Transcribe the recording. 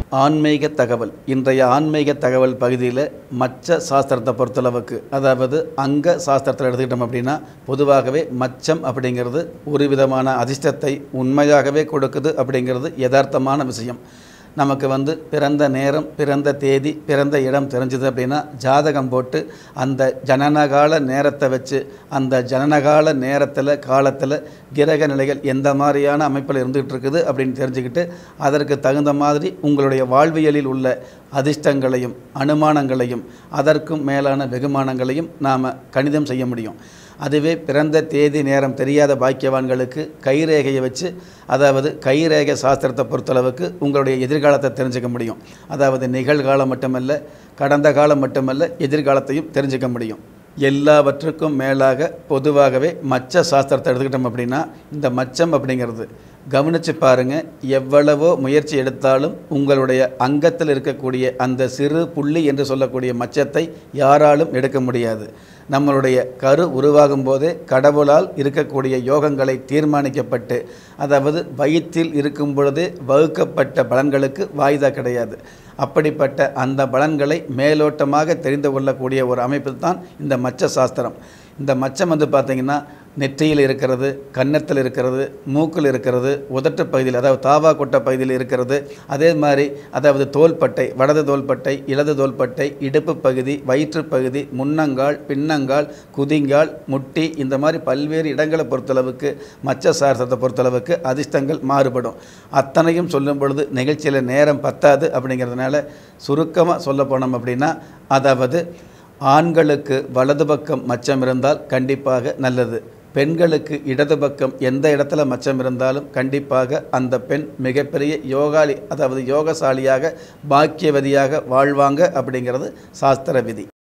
ஆன்மீக தகவல் இன்றைய ஆன்மீக தகவல் பகுதியில் மச்ச சாஸ்திரத்தை பொறுத்தளவுக்கு அதாவது அங்க சாஸ்திரத்தில் எடுத்துக்கிட்டோம் அப்படின்னா பொதுவாகவே மச்சம் அப்படிங்கிறது ஒரு விதமான அதிர்ஷ்டத்தை உண்மையாகவே கொடுக்குது அப்படிங்கிறது யதார்த்தமான விஷயம் நமக்கு வந்து பிறந்த நேரம் பிறந்த தேதி பிறந்த இடம் தெரிஞ்சது அப்படின்னா ஜாதகம் போட்டு அந்த ஜனனகால நேரத்தை வச்சு அந்த ஜனனகால நேரத்தில் காலத்தில் கிரக நிலைகள் எந்த மாதிரியான அமைப்பில் இருந்துகிட்டு இருக்குது அப்படின்னு தெரிஞ்சுக்கிட்டு அதற்கு தகுந்த மாதிரி உங்களுடைய வாழ்வியலில் உள்ள அதிர்ஷ்டங்களையும் அனுமானங்களையும் அதற்கும் மேலான வெகுமானங்களையும் நாம் கணிதம் செய்ய முடியும் அதுவே பிறந்த தேதி நேரம் தெரியாத பாக்கியவான்களுக்கு கைரேகையை வச்சு அதாவது கைரேகை சாஸ்திரத்தை பொறுத்தளவுக்கு உங்களுடைய எதிர்காலத்தை தெரிஞ்சுக்க முடியும் அதாவது நிகழ்காலம் மட்டுமல்ல கடந்த காலம் மட்டுமல்ல எதிர்காலத்தையும் தெரிஞ்சுக்க முடியும் எல்லாவற்றுக்கும் மேலாக பொதுவாகவே மச்ச சாஸ்திரத்தை எடுத்துக்கிட்டோம் அப்படின்னா இந்த மச்சம் அப்படிங்கிறது கவனித்து பாருங்கள் எவ்வளவோ முயற்சி எடுத்தாலும் உங்களுடைய அங்கத்தில் இருக்கக்கூடிய அந்த சிறு புள்ளி என்று சொல்லக்கூடிய மச்சத்தை யாராலும் எடுக்க முடியாது நம்மளுடைய கரு உருவாகும் போதே கடவுளால் இருக்கக்கூடிய யோகங்களை தீர்மானிக்கப்பட்டு அதாவது வயிற்றில் இருக்கும் பொழுதே வகுக்கப்பட்ட பலன்களுக்கு வாய்தா கிடையாது அப்படிப்பட்ட அந்த பலன்களை மேலோட்டமாக தெரிந்து கொள்ளக்கூடிய ஒரு அமைப்பு தான் இந்த மச்ச சாஸ்திரம் இந்த மச்சம் வந்து பார்த்திங்கன்னா நெற்றியில் இருக்கிறது கன்னத்தில் இருக்கிறது மூக்கில் இருக்கிறது உதட்டு பகுதியில் அதாவது தாவா கொட்ட பகுதியில் இருக்கிறது அதே மாதிரி அதாவது தோள்பட்டை வடது தோள்பட்டை இடது தோள்பட்டை இடுப்பு பகுதி வயிற்று பகுதி முன்னங்கால் பின்னங்கால் குதிங்கால் முட்டி இந்த மாதிரி பல்வேறு இடங்களை பொறுத்தளவுக்கு மச்ச சாஸ்திரத்தை பொறுத்தளவுக்கு அதிர்ஷ்டங்கள் மாறுபடும் அத்தனையும் சொல்லும் பொழுது நிகழ்ச்சியில் நேரம் பத்தாது அப்படிங்கிறதுனால சுருக்கமாக சொல்ல போனோம் அப்படின்னா அதாவது ஆண்களுக்கு வலது பக்கம் மச்சம் இருந்தால் கண்டிப்பாக நல்லது பெண்களுக்கு இடது பக்கம் எந்த இடத்துல மச்சம் இருந்தாலும் கண்டிப்பாக அந்த பெண் மிகப்பெரிய யோகாளி அதாவது யோகசாலியாக பாக்கியவதியாக வாழ்வாங்க அப்படிங்கிறது சாஸ்திர விதி